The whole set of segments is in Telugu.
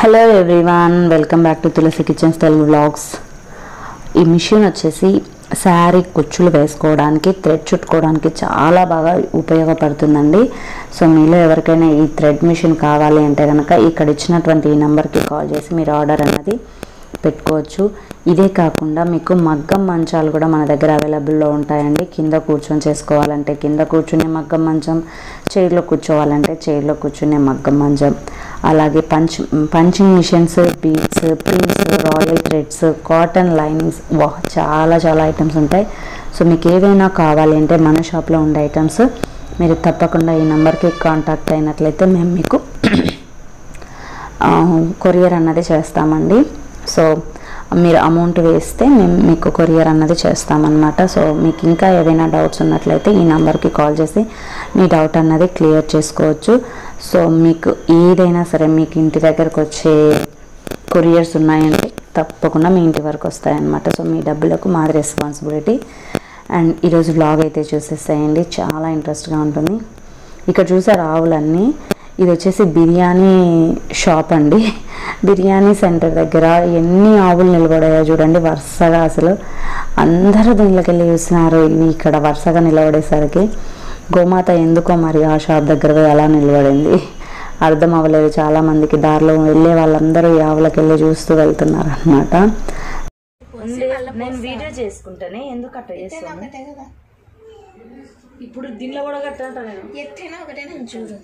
Hello everyone welcome back to Tulasi kitchens Telugu vlogs ఈ మిషన్ వచ్చేసి శారీ కుచ్చులు వేసుకోవడానికి థ్రెడ్ చుట్టుకోవడానికి చాలా బాగా ఉపయోగపడుతుందండి సో మీలో ఎవరికైనా ఈ థ్రెడ్ మిషన్ కావాలి అంటే కనుక ఇక్కడ ఇచ్చినటువంటి ఈ నెంబర్కి కాల్ చేసి మీరు ఆర్డర్ అన్నది పెట్టుకోవచ్చు ఇదే కాకుండా మీకు మగ్గం మంచాలు కూడా మన దగ్గర అవైలబుల్లో ఉంటాయండి కింద కూర్చొని చేసుకోవాలంటే కింద కూర్చునే మగ్గం మంచం చైర్లో కూర్చోవాలంటే చైర్లో కూర్చునే మగ్గం మంచం అలాగే punch punching machines beads pins royal threads cotton linings వా చాలా చాలా ఐటమ్స్ ఉంటాయి సో మీకు ఏవైనా కావాలి అంటే మన షాప్లో ఉండే ఐటమ్స్ మీరు తప్పకుండా ఈ నెంబర్కి కాంటాక్ట్ అయినట్లయితే మేము మీకు కొరియర్ అన్నది చేస్తామండి సో మీరు అమౌంట్ వేస్తే మేము మీకు కొరియర్ అన్నది చేస్తామన్నమాట సో మీకు ఇంకా ఏదైనా డౌట్స్ ఉన్నట్లయితే ఈ నెంబర్కి కాల్ చేసి మీ డౌట్ అన్నది క్లియర్ చేసుకోవచ్చు సో మీకు ఏదైనా సరే మీకు ఇంటి దగ్గరకు వచ్చే కొరియర్స్ ఉన్నాయంటే తప్పకుండా మీ ఇంటి వరకు వస్తాయన్నమాట సో మీ డబ్బులకు మాది రెస్పాన్సిబిలిటీ అండ్ ఈరోజు బ్లాగ్ అయితే చూసేసేయండి చాలా ఇంట్రెస్ట్గా ఉంటుంది ఇక్కడ చూసారు ఆవులన్నీ ఇది వచ్చేసి బిర్యానీ షాప్ అండి బిర్యానీ సెంటర్ దగ్గర ఎన్ని ఆవులు నిలబడాయో చూడండి వరుసగా అసలు అందరూ దీనిలోకి వెళ్ళి చూస్తున్నారు ఇవి ఇక్కడ వరుసగా నిలబడేసరికి గోమాత ఎందుకో మరి ఆ షాప్ దగ్గర పోయి అలా నిలబడింది అర్థం అవ్వలేదు చాలామందికి దారిలో వెళ్ళే వాళ్ళందరూ ఈ ఆవులకి వెళ్ళి చూస్తూ వెళ్తున్నారు అనమాట నేను వీడియో చేసుకుంటానే ఎందుకు అట్లా చేస్తాను ఒకటే కదా ఇప్పుడు దీనిలో కూడా కట్టంట నేను ఎత్తైనా ఒకటే నేను చూడు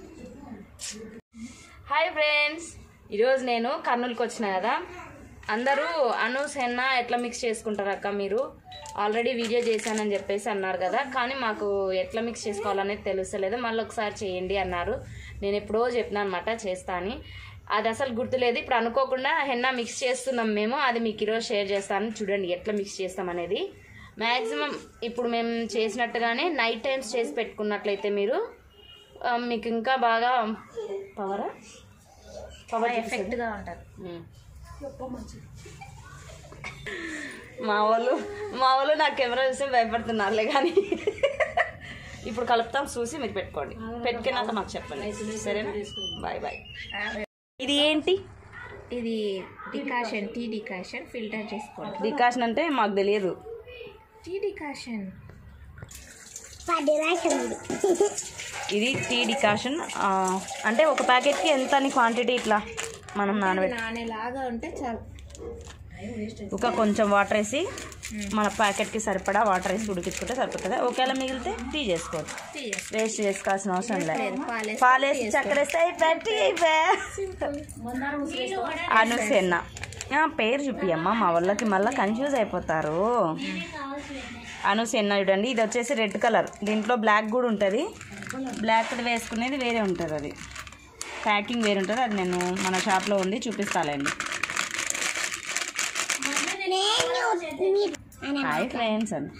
హాయ్ ఫ్రెండ్స్ ఈరోజు నేను కర్నూలుకి వచ్చిన కదా అందరూ అనూస్ హెన్న ఎట్లా మిక్స్ చేసుకుంటారు అక్క మీరు ఆల్రెడీ వీడియో చేశానని చెప్పేసి అన్నారు కదా కానీ మాకు ఎట్లా మిక్స్ చేసుకోవాలనేది తెలుస్తలేదు మళ్ళీ ఒకసారి చేయండి అన్నారు నేను ఎప్పుడో చెప్పినా అనమాట చేస్తా అని అది అసలు గుర్తులేదు ఇప్పుడు అనుకోకుండా హెన్న మిక్స్ చేస్తున్నాం మేము అది మీకు ఈరోజు షేర్ చేస్తాను చూడండి ఎట్లా మిక్స్ చేస్తాం అనేది మ్యాక్సిమం ఇప్పుడు మేము చేసినట్టుగానే నైట్ టైమ్స్ చేసి పెట్టుకున్నట్లయితే మీరు ఆ, మీకు ఇంకా బాగా పవరా పవర్ ఎఫెక్ట్ గా ఉంటది మా వాళ్ళు మా వాళ్ళు నా కెమెరా చూసి భయపడుతున్నారులే కానీ ఇప్పుడు కలుపుతాం చూసి మీరు పెట్టుకోండి పెట్టుకున్నాక మాకు చెప్పండి సరేనా బాయ్ బాయ్ ఇది ఏంటి ఇది డికాషన్ టీ డికాషన్ ఫిల్టర్ చేసుకోండి డికాషన్ అంటే మాకు తెలియదు టీ డికాషన్ ఇది టీ డికాషన్ ఆ, అంటే ఒక ప్యాకెట్కి ఎంత అని క్వాంటిటీ ఇట్లా మనం నానబెట్టి నానేలాగా ఉంటే చాలు ఒక కొంచెం వాటర్ వేసి మన ప్యాకెట్కి సరిపడా వాటర్ వేసి ఉడికించుకుంటే సరిపోతుంది ఒకవేళ మిగిలితే టీ చేసుకోవచ్చు టీ చేసుకో. వేస్ట్ చేసుకోవాల్సిన అవసరం లేదు పాలేసి పాలేసి చక్కెర వేస్తే అయిపోయి అయిపోయా అనుసేన ఆ, పేరు చూపియమ్మ మా వాళ్ళకి మళ్ళీ కన్ఫ్యూజ్ అయిపోతారు అనుసేన చూడండి ఇది వచ్చేసి రెడ్ కలర్ దీంట్లో బ్లాక్ కూడా ఉంటుంది బ్లాక్ వేసుకునేది వేరే ఉంటుంది అది ప్యాకింగ్ వేరే ఉంటుంది అది నేను మన షాప్లో ఉంది చూపిస్తాలేండి హాయ్ ఫ్రెండ్స్ అని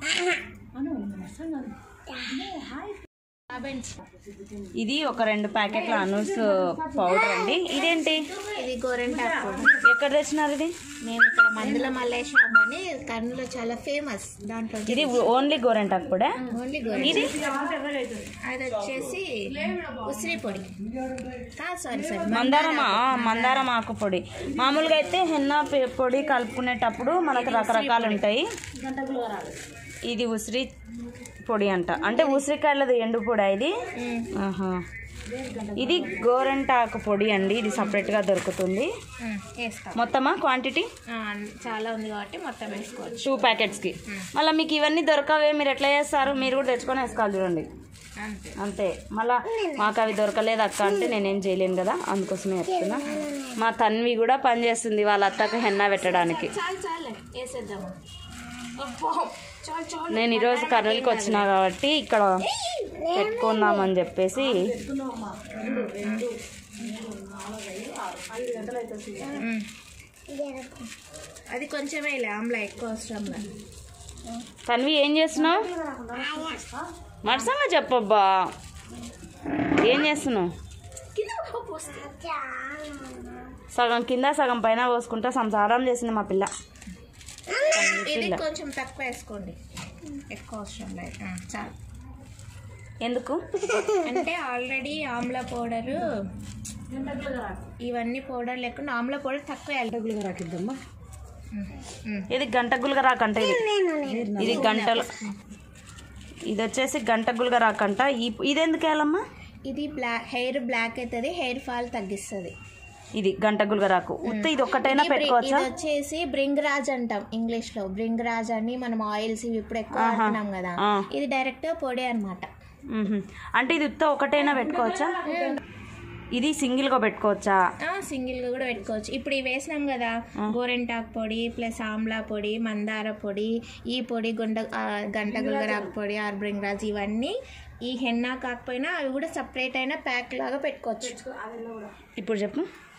ఇది ఒక రెండు ప్యాకెట్ల అనూస్ పౌడర్ అండి ఇదేంటి ఇది గోరెంటాకు ఎక్కడ తెచ్చినారు ఇది నేను ఇక్కడ మందుల మల్లయ్య షాప్ అని కర్నూలులో చాలా ఫేమస్ దాంట్లో ఇది ఓన్లీ గోరెంటాకు కూడా ఓన్లీ ఇది అది వచ్చేసి ఉసిరి పొడి సారీ సారీ మందారం ఆ, మందారం ఆకు పొడి మామూలుగా అయితే హెన్నా పె- పొడి కలుపుకునేటప్పుడు మనకు రకరకాలు ఉంటాయి ఇది ఉసిరి పొడి అంట అంటే ఉసిరికాయలది ఎండు పొడి ఇది ఆహా. ఇది గోరంటాకు పొడి అండి ఇది సపరేట్గా దొరుకుతుంది వేస్తాం మొత్తమా క్వాంటిటీ ఆ, చాలా ఉంది కాబట్టి మొత్తం వేసుకోవచ్చు టూ ప్యాకెట్స్కి మళ్ళీ మీకు ఇవన్నీ దొరకవే మీరు ఎట్లా చేస్తారు మీరు కూడా తెచ్చుకొని వేసుకోవాలి చూడండి అంతే అంతే మళ్ళా మాకు అవి దొరకలేదు అక్క అంటే నేనేం చేయలేను కదా అందుకోసమే చెప్తున్నా మా తన్వి కూడా పనిచేస్తుంది వాళ్ళ అత్తకు హెన్నా పెట్టడానికి చాలు చాలు వేసేద్దాము అబ్బో, చాలు చాలు నేను ఈరోజు కర్నూలుకి వచ్చినా కాబట్టి ఇక్కడ పెట్టుకుందామని చెప్పేసి అది కొంచెమే ఇలా ఆమ్లా ఎక్కువ అవసరం లేదు తన్వి ఏం చేస్తున్నావు మరసంగా చెప్పబ్బా ఏం చేస్తున్నావు సగం కింద సగం పైన పోసుకుంటా సంసారం చేసింది మా పిల్ల ఇది కొంచెం తక్కువ వేసుకోండి ఎక్కువ అవసరం లేదు ఆ, చాలు ఎందుకు అంటే ఆల్రెడీ ఆమ్లా పౌడరు ఇవన్నీ పౌడర్ లేకుండా ఆమ్లా పౌడర్ తక్కువ వేయాలి రాకిద్దమ్మా ఇది గంట గుల్గా రాకంట ఇది ఇది గంటలు ఇది వచ్చేసి గంట గుల్గా రాకంట ఈ ఇది ఎందుకు వేయాలమ్మా ఇది బ్లాక్ హెయిర్ బ్లాక్ అవుతుంది హెయిర్ ఫాల్ తగ్గిస్తుంది ఇది గంట గుల్గా రాకు ఉత్త ఇది ఒక్కటైనా ఇది బ్రి- పెట్టుకోవచ్చా ఇది వచ్చేసి బ్రింగరాజ్ అంటాం ఇంగ్లీష్ లో బ్రింగరాజ్ అని మనం ఆయిల్స్ ఇవి ఇప్పుడు ఎక్కువ వాడుతున్నాం కదా ఆ. ఇది డైరెక్ట్ పొడి అనమాట మ్మ్హ. అంటే ఇది ఉత్త ఒకటైనా పెట్టుకోవచ్చా ఇది సింగిల్గా పెట్టుకోవచ్చా సింగిల్ గా కూడా పెట్టుకోవచ్చు ఇప్పుడు ఇవి వేసినాం కదా గోరెంటాకు పొడి ప్లస్ ఆమ్లా పొడి మందార పొడి ఈ పొడి గుండ ఆ, గంట గుల్గరాకు పొడి ఆర్ బ్రింగరాజ్ ఇవన్నీ ఈ హెన్నా కాకపోయినా అవి కూడా సపరేట్ అయిన ప్యాక్ లాగా పెట్టుకోవచ్చు ఇప్పుడు చెప్పు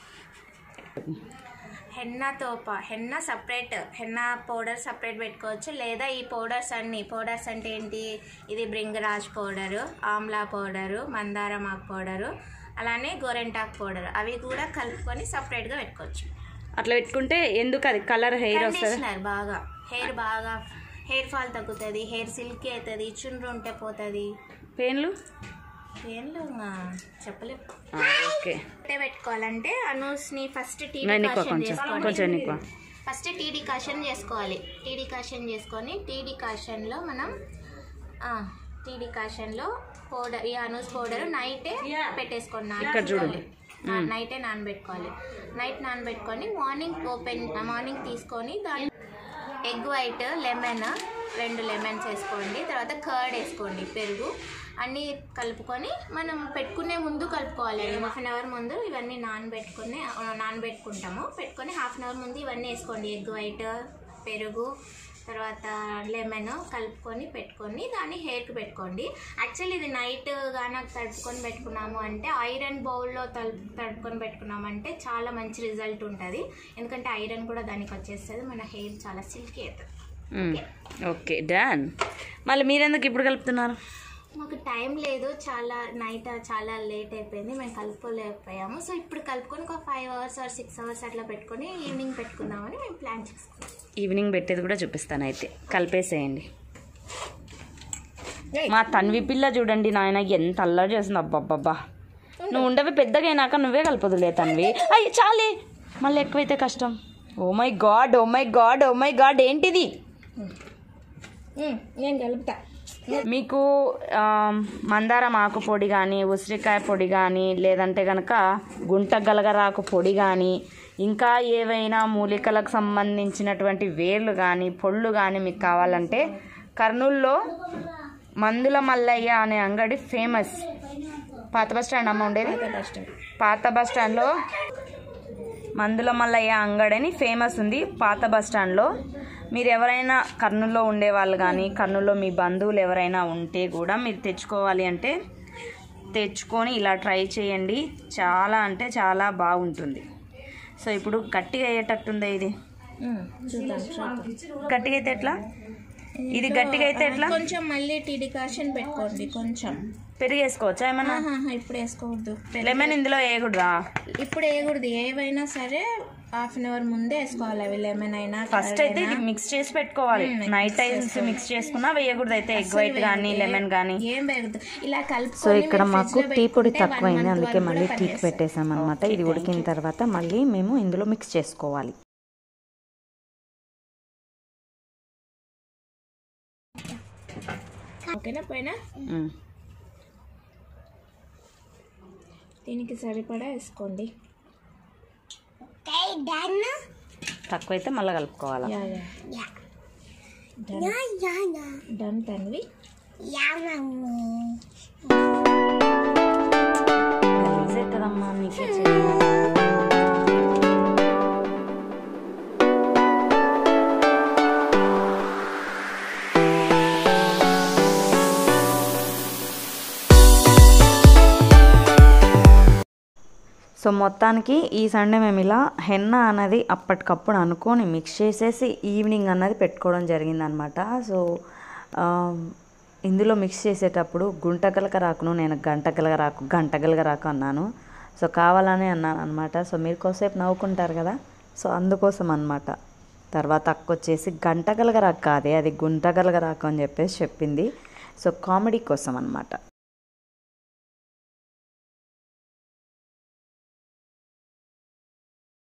హెన్నాతో పా henna separate henna powder separate పెట్టుకోవచ్చు లేదా ఈ పౌడర్స్ అన్ని పౌడర్స్ అంటే ఏంటి ఇది బ్రింగరాజ్ పౌడరు ఆమ్లా పౌడరు మందారం ఆకు పౌడరు అలానే గోరెంటాకు పౌడర్ అవి కూడా కలుపుకొని సపరేట్గా పెట్టుకోవచ్చు అట్లా పెట్టుకుంటే ఎందుకు అది కలర్ హెయిర్ వస్తుంది కండిషనర్ బాగా హెయిర్ బాగా హెయిర్ ఫాల్ తగ్గుతుంది హెయిర్ సిల్కీ అవుతుంది చుండ్రు ఉంటే పోతుంది పెయిన్లు ఏంలో చెప్పలేము ఓకే అంటే పెట్టుకోవాలంటే అనూస్ని ఫస్ట్ టీ నేను ఎక్కువ డికాషన్ కొంచెం చేసుకోండి కొంచెం ఎక్కువ ఫస్ట్ టీ డికాషన్ చేసుకోవాలి టీ డికాషన్ చేసుకొని టీ డికాషన్లో మనం ఆ, టీ డికాషన్లో పౌడర్ ఈ అనూస్ పౌడర్ నైటే పెట్టేసుకోండి ఇక్కడ చూడు. నానబెట్టుకోవాలి. ఆ, నైటే నానబెట్టుకోవాలి నైట్ నానబెట్టుకొని మార్నింగ్ ఓపెన్ మార్నింగ్ తీసుకొని దాని ఎగ్ వైట్ లెమన్ రెండు లెమన్స్ వేసుకోండి తర్వాత కర్డ్ వేసుకోండి పెరుగు అన్నీ కలుపుకొని మనం పెట్టుకునే ముందు కలుపుకోవాలి హాఫ్ అన్ అవర్ ముందు ఇవన్నీ నానబెట్టుకుని ఆ, నానబెట్టుకుంటాము పెట్టుకొని హాఫ్ అన్ అవర్ ముందు ఇవన్నీ వేసుకోండి ఎగ్ వైట్ పెరుగు తర్వాత లెమన్ కలుపుకొని పెట్టుకొని దాన్ని హెయిర్కి పెట్టుకోండి యాక్చువల్లీ ఇది నైట్ గాన తడుపుకొని పెట్టుకున్నాము అంటే ఐరన్ బౌల్లో తలుపు తడుపుకొని పెట్టుకున్నామంటే చాలా మంచి రిజల్ట్ ఉంటుంది ఎందుకంటే ఐరన్ కూడా దానికి వచ్చేస్తుంది మన హెయిర్ చాలా సిల్కీ అవుతుంది మ్మ్. ఓకే డన్ మళ్ళీ మీరెందుకు ఇప్పుడు కలుపుతున్నారు మాకు టైం లేదు చాలా నైట్ చాలా లేట్ అయిపోయింది మేము కలుపుకోలేకపోయాము సో ఇప్పుడు కలుపుకొని ఒక five hours or six hours అట్లా పెట్టుకొని ఈవినింగ్ పెట్టుకుందామని మేము ప్లాన్ చేసుకున్నాం ఈవినింగ్ పెట్టేది కూడా చూపిస్తాను అయితే కలిపేసేయండి మా తన్వి పిల్ల చూడండి నాయన ఎంత అల్లరి చేస్తుంది అబ్బబ్బబ్బా నువ్వు ఉండవి పెద్దగా అయినాక నువ్వే కలపదులే తన్వి అయ్యి చాలే మళ్ళీ ఎక్కువైతే కష్టం oh my god oh my god oh my god ఏంటిది నేను కలుపుతా మీకు ఆ, మందారం ఆకు పొడి కానీ ఉసిరికాయ పొడి కానీ లేదంటే కనుక గుంట గలగరాకు పొడి కానీ ఇంకా ఏవైనా మూలికలకు సంబంధించినటువంటి వేర్లు కానీ పొళ్ళు కానీ మీకు కావాలంటే కర్నూల్లో మందుల మల్లయ్య అనే అంగడి ఫేమస్ పాత బస్ స్టాండ్ అమ్మ ఉండేది పాత బస్ స్టాండ్లో మందుల మల్లయ్య అంగడని ఫేమస్ ఉంది పాత బస్ స్టాండ్లో మీరు ఎవరైనా కర్నూలులో ఉండేవాళ్ళు కానీ కర్నూలులో మీ బంధువులు ఎవరైనా ఉంటే కూడా మీరు తెచ్చుకోవాలి అంటే తెచ్చుకొని ఇలా ట్రై చేయండి చాలా అంటే చాలా బాగుంటుంది సో ఇప్పుడు గట్టిగా అయ్యేటట్టుందే ఇది చూద్దాం చూద్దాం గట్టిగా అయితే ఎట్లా ఇది గట్టిగా అయితే ఎట్లా కొంచెం మళ్ళీ టీ డికాషన్ పెట్టుకోండి కొంచెం పెరిగి వేసుకోవచ్చా ఏమన్నా ఆహాహా, ఇప్పుడు వేసుకోవద్దు లెమన్ ఇందులో వేయకూడదా ఇప్పుడు వేయకూడదు ఏవైనా సరే హాఫ్ అన్ అవర్ ముందే వేసుకోవాలి అవి లెమన్ అయినా ఫస్ట్ అయితే ఇది మిక్స్ చేసి పెట్టుకోవాలి నైట్ టైమ్స్ మిక్స్ చేసుకున్నా వేయకూడదు అయితే ఎగ్ వైట్ కానీ లెమన్ కానీ ఏం వేయకూడదు ఇలా కలుపు సో ఇక్కడ మాకు టీ పొడి తక్కువైంది అందుకే మళ్ళీ టీకి పెట్టేసాం అనమాట ఇది ఉడికిన తర్వాత మళ్ళీ మేము ఇందులో మిక్స్ చేసుకోవాలి ఓకేనా పైన మ్మ్. దీనికి సరిపడా వేసుకోండి తక్కువైతే మళ్ళీ కలుపుకోవాలా yeah yeah done done Tanvi గలీజ్ అవుతుందమ్మా నీకే చేయాలి. సో మొత్తానికి ఈ సండే మేము ఇలా హెన్న అన్నది అప్పటికప్పుడు అనుకొని మిక్స్ చేసేసి ఈవినింగ్ అన్నది పెట్టుకోవడం జరిగిందనమాట సో ఆ, ఇందులో మిక్స్ చేసేటప్పుడు గుంటగలక రాకును నేను గంటగలగ రాకు గంటగలగ రాకు అన్నాను సో కావాలని అన్నాను అనమాట సో మీరు కోసేపు నవ్వుకుంటారు కదా సో అందుకోసం అనమాట తర్వాత అక్క వచ్చేసి గంటగలగ రాకు కాదే అది గుంటగలగ రాకు అని చెప్పేసి చెప్పింది సో కామెడీ కోసం అనమాట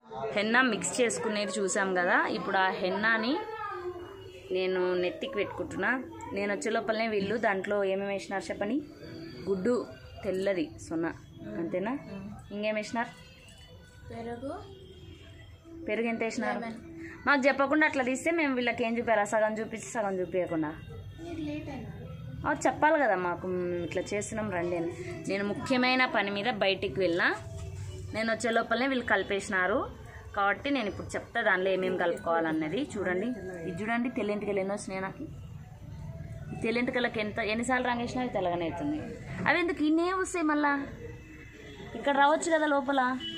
హెన్నా మిక్స్ చేసుకునేది చూసాం కదా ఇప్పుడు ఆ హెన్నాని నేను నెత్తికి పెట్టుకుంటున్నా నేను వచ్చే లోపలనే వీళ్ళు దాంట్లో ఏమేమి వేసినారు చెప్పని గుడ్డు తెల్లది సున్నా అంతేనా ఇంకేం వేసినారు పెరుగు పెరుగు ఎంత వేసినారు మాకు చెప్పకుండా అట్లా తీస్తే మేము వీళ్ళకి ఏం చూపారా సగం చూపించి సగం చూపించకుండా మీరు లేట్ అయినారు ఆ, చెప్పాలి కదా మాకు మ్, ఇట్లా చేస్తున్నాం రండి అని నేను ముఖ్యమైన పని మీద బయటికి వెళ్ళినా నేను వచ్చే లోపలనే వీళ్ళు కలిపేసినారు కాబట్టి నేను ఇప్పుడు చెప్తా దానిలో ఏమేమి కలుపుకోవాలన్నది చూడండి ఇది చూడండి తెల్లింటికి ఎన్ని వచ్చినాయి నాకు ఈ తెల్లింటికలకి ఎంత ఎన్నిసార్లు రంగేసినా అవి తెల్లగానే అవుతుంది అవి ఎందుకు ఇన్నే వస్తాయి మళ్ళా ఇక్కడ రావచ్చు కదా లోపల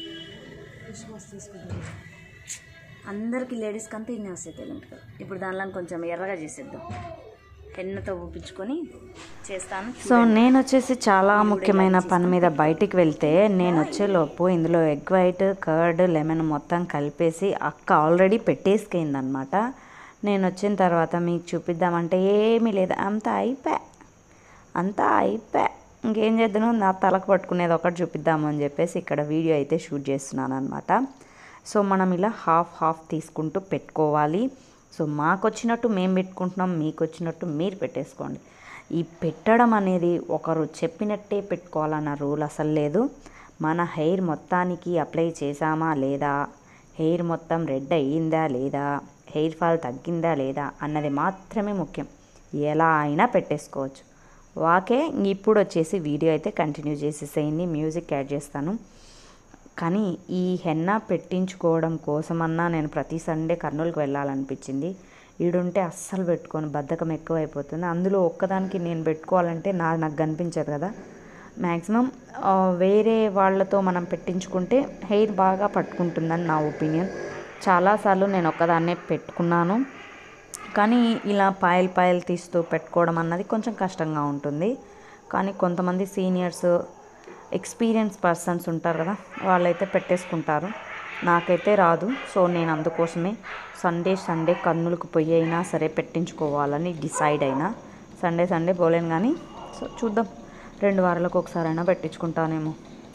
అందరికి లేడీస్కి అంతా ఇన్నే వస్తాయి తెల్లింటికలు ఇప్పుడు దానిలో కొంచెం ఎర్రగా చేసేద్దాం పెన్నతో ఊపించుకొని చేస్తాను సో నేను వచ్చేసి చాలా ముఖ్యమైన పని మీద బయటికి వెళ్తే నేను వచ్చేలోపు ఇందులో ఎగ్ వైట్ కర్డ్ లెమన్ మొత్తం కలిపేసి అక్క ఆల్రెడీ పెట్టేసుకైందనమాట నేను వచ్చిన తర్వాత మీకు చూపిద్దామంటే ఏమీ లేదు అంతా అయిపోయా అంతా అయిపోయా ఇంకేం చేద్దాను నా తలకు పట్టుకునేది ఒకటి చూపిద్దాము అని చెప్పేసి ఇక్కడ వీడియో అయితే షూట్ చేస్తున్నాను అనమాట సో మనం ఇలా హాఫ్ హాఫ్ తీసుకుంటూ పెట్టుకోవాలి సో మాకు వచ్చినట్టు మేము పెట్టుకుంటున్నాం మీకు వచ్చినట్టు మీరు పెట్టేసుకోండి ఈ పెట్టడం అనేది ఒకరు చెప్పినట్టే పెట్టుకోవాలన్న రూల్ అసలు లేదు మన హెయిర్ మొత్తానికి అప్లై చేసామా లేదా హెయిర్ మొత్తం రెడ్ అయ్యిందా లేదా హెయిర్ ఫాల్ తగ్గిందా లేదా అన్నది మాత్రమే ముఖ్యం ఎలా అయినా పెట్టేసుకోవచ్చు వాకే ఇప్పుడు వచ్చేసి వీడియో అయితే కంటిన్యూ చేసేసేయండి మ్యూజిక్ యాడ్ చేస్తాను కానీ ఈ హెన్నా పెట్టించుకోవడం కోసమన్నా నేను ప్రతి సండే కర్నూలుకి వెళ్ళాలనిపించింది ఈడుంటే అస్సలు పెట్టుకొని బద్ధకం ఎక్కువైపోతుంది అందులో ఒక్కదానికి నేను పెట్టుకోవాలంటే నా నాకు కనిపించదు కదా మ్యాక్సిమం వేరే వాళ్ళతో మనం పెట్టించుకుంటే హెయిర్ బాగా పట్టుకుంటుందని నా ఒపీనియన్ చాలాసార్లు నేను ఒక్కదాన్నే పెట్టుకున్నాను కానీ ఇలా పాయలు పాయలు తీస్తూ పెట్టుకోవడం అన్నది కొంచెం కష్టంగా ఉంటుంది కానీ కొంతమంది సీనియర్స్ ఎక్స్పీరియన్స్ పర్సన్స్ ఉంటారు కదా వాళ్ళైతే పెట్టేసుకుంటారు నాకైతే రాదు సో నేను అందుకోసమే సండే సండే కర్నూలుకు పోయి అయినా సరే పెట్టించుకోవాలని డిసైడ్ అయినా సండే సండే పోలేను కానీ సో చూద్దాం రెండు వారాలకు ఒకసారైనా పెట్టించుకుంటానేమో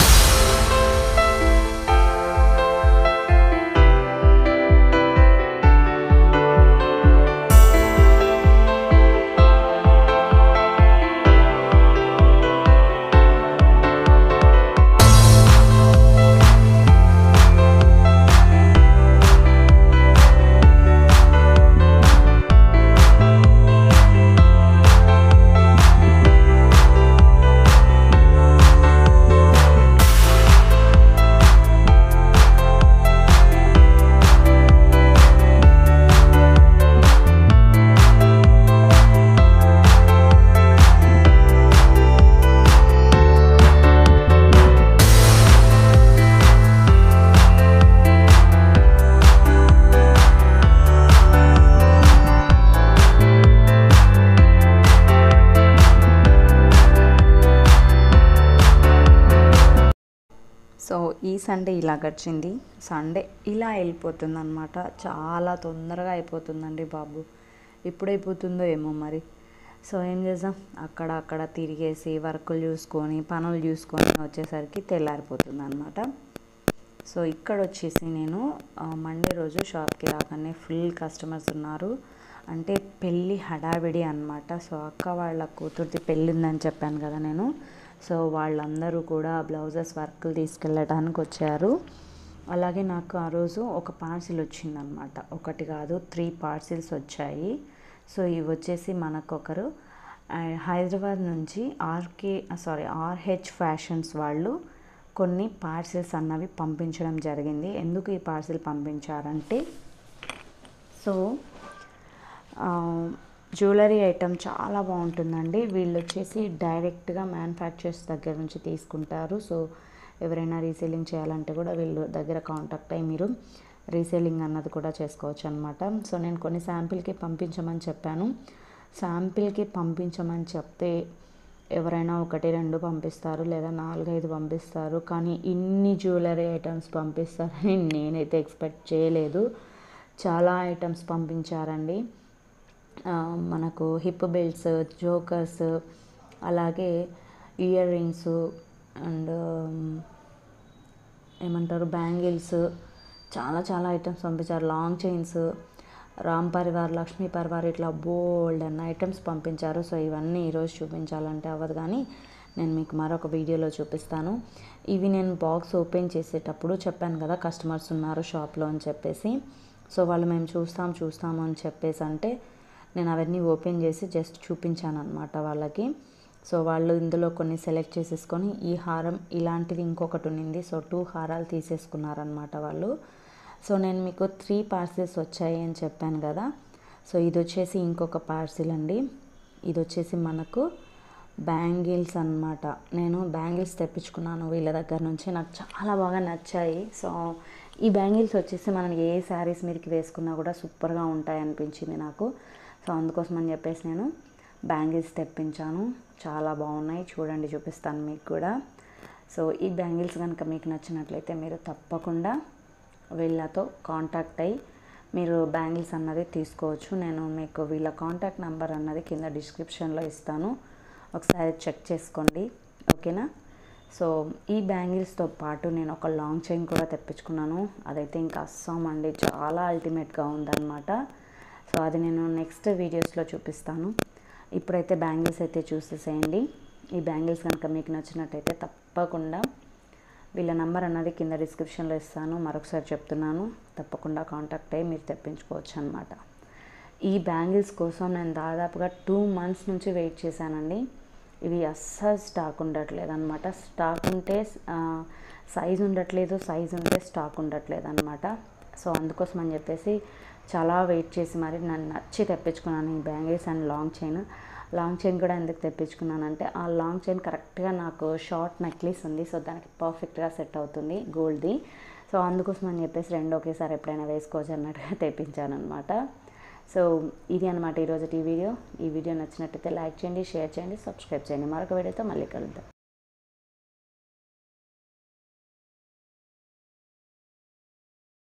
సో ఈ సండే ఇలా గడిచింది సండే ఇలా వెళ్ళిపోతుంది అనమాట చాలా తొందరగా అయిపోతుందండి బాబు ఎప్పుడైపోతుందో ఏమో మరి సో ఏం చేద్దాం అక్కడ అక్కడ తిరిగేసి వర్కులు చూసుకొని పనులు చూసుకొని వచ్చేసరికి తెల్లారిపోతుంది అనమాట సో ఇక్కడ వచ్చేసి నేను ఆ, మండే రోజు షాప్కి రాగానే ఫుల్ కస్టమర్స్ ఉన్నారు అంటే పెళ్ళి హడావిడి అనమాట సో అక్క వాళ్ళ కూతురిది పెళ్ళి ఉందని చెప్పాను కదా నేను సో వాళ్ళందరూ కూడా బ్లౌజెస్ వర్క్లు తీసుకెళ్ళడానికి వచ్చారు అలాగే నాకు ఆ రోజు ఒక పార్సిల్ వచ్చిందనమాట ఒకటి కాదు త్రీ పార్సిల్స్ వచ్చాయి సో ఇవి వచ్చేసి మనకు ఒకరు ఆ, హైదరాబాద్ నుంచి ఆర్కే సారీ ఆర్హెచ్ ఫ్యాషన్స్ వాళ్ళు కొన్ని పార్సిల్స్ అన్నవి పంపించడం జరిగింది ఎందుకు ఈ పార్సిల్ పంపించారంటే సో ఆ, జ్యువెలరీ ఐటమ్ చాలా బాగుంటుందండి వీళ్ళు వచ్చేసి డైరెక్ట్గా మ్యానుఫ్యాక్చర్స్ దగ్గర నుంచి తీసుకుంటారు సో ఎవరైనా రీసేలింగ్ చేయాలంటే కూడా వీళ్ళు దగ్గర కాంటాక్ట్ అయ్యి మీరు రీసేలింగ్ అన్నది కూడా చేసుకోవచ్చు అనమాట సో నేను కొన్ని శాంపిల్కి పంపించమని చెప్పాను శాంపిల్కి పంపించమని చెప్తే ఎవరైనా ఒకటి రెండు పంపిస్తారు లేదా నాలుగైదు పంపిస్తారు కానీ ఇన్ని జ్యువెలరీ ఐటమ్స్ పంపిస్తారని నేనైతే ఎక్స్పెక్ట్ చేయలేదు చాలా ఐటమ్స్ పంపించారండి ఆ, మనకు హిప్ బెల్ట్స్ జోకర్స్ అలాగే ఇయర్ రింగ్స్ అండ్ ఏమంటారు బ్యాంగిల్స్ చాలా చాలా ఐటమ్స్ పంపించారు లాంగ్ చైన్స్ రామ్ పరివార్ లక్ష్మీ పరివార్ ఇట్లా బోల్డ్ అన్న ఐటమ్స్ పంపించారు సో ఇవన్నీ ఈరోజు చూపించాలంటే అవ్వదు కానీ నేను మీకు మరొక వీడియోలో చూపిస్తాను ఇవి నేను బాక్స్ ఓపెన్ చేసేటప్పుడు చెప్పాను కదా కస్టమర్స్ ఉన్నారు షాప్లో అని చెప్పేసి సో వాళ్ళు మేము చూస్తాం చూస్తాము అని చెప్పేసి అంటే నేను అవన్నీ ఓపెన్ చేసి జస్ట్ చూపించాను అనమాట వాళ్ళకి సో వాళ్ళు ఇందులో కొన్ని సెలెక్ట్ చేసేసుకొని ఈ హారం ఇలాంటిది ఇంకొకటి ఉన్నింది సో టూ హారాలు తీసేసుకున్నారనమాట వాళ్ళు సో నేను మీకు త్రీ పార్సిల్స్ వచ్చాయి అని చెప్పాను కదా సో ఇది వచ్చేసి ఇంకొక పార్సిల్ అండి ఇది వచ్చేసి మనకు బ్యాంగిల్స్ అన్నమాట నేను బ్యాంగిల్స్ తెప్పించుకున్నాను వీళ్ళ దగ్గర నుంచి నాకు చాలా బాగా నచ్చాయి సో ఈ బ్యాంగిల్స్ వచ్చేసి మనం ఏ శారీస్ మీదకి వేసుకున్నా కూడా సూపర్గా ఉంటాయి అనిపించింది నాకు సో అందుకోసం అని చెప్పేసి నేను బ్యాంగిల్స్ తెప్పించాను చాలా బాగున్నాయి చూడండి చూపిస్తాను మీకు కూడా సో ఈ బ్యాంగిల్స్ కనుక మీకు నచ్చినట్లయితే మీరు తప్పకుండా వీళ్ళతో కాంటాక్ట్ అయ్యి మీరు బ్యాంగిల్స్ అన్నది తీసుకోవచ్చు నేను మీకు వీళ్ళ కాంటాక్ట్ నెంబర్ అన్నది కింద డిస్క్రిప్షన్లో ఇస్తాను ఒకసారి చెక్ చేసుకోండి ఓకేనా సో ఈ బ్యాంగిల్స్తో పాటు నేను ఒక లాంగ్ చైన్ కూడా తెప్పించుకున్నాను అదైతే ఇంకా అస్సాం అండి చాలా అల్టిమేట్గా ఉందన్నమాట సో అది నేను నెక్స్ట్ వీడియోస్లో చూపిస్తాను ఇప్పుడైతే బ్యాంగిల్స్ అయితే చూసేసేయండి ఈ బ్యాంగిల్స్ కనుక మీకు నచ్చినట్టయితే తప్పకుండా వీళ్ళ నంబర్ అన్నది కింద డిస్క్రిప్షన్లో ఇస్తాను మరొకసారి చెప్తున్నాను తప్పకుండా కాంటాక్ట్ అయ్యి మీరు తెప్పించుకోవచ్చు అనమాట ఈ బ్యాంగిల్స్ కోసం నేను దాదాపుగా టూ మంత్స్ నుంచి వెయిట్ చేశానండి ఇవి అస్సలు స్టాక్ ఉండట్లేదు అనమాట స్టాక్ ఉంటే సైజ్ ఉండట్లేదు సైజ్ ఉంటే స్టాక్ ఉండట్లేదు అనమాట సో అందుకోసం అని చెప్పేసి చాలా వెయిట్ చేసి మరి నన్ను నచ్చి తెప్పించుకున్నాను ఈ bangles and long chain long chain కూడా ఎందుకు తెప్పించుకున్నానంటే ఆ లాంగ్ చైన్ కరెక్ట్గా నాకు షార్ట్ నెక్లెస్ ఉంది సో దానికి పర్ఫెక్ట్గా సెట్ అవుతుంది గోల్డ్ది సో అందుకోసం అని చెప్పేసి రెండు ఒకేసారి ఎప్పుడైనా వేసుకోవచ్చు అన్నట్టుగా తెప్పించాను అనమాట సో ఇది అనమాట ఈరోజు ఈ వీడియో ఈ వీడియో నచ్చినట్టయితే లైక్ చేయండి షేర్ చేయండి సబ్స్క్రైబ్ చేయండి మరొక వీడియోతో మళ్ళీ కలుద్దాం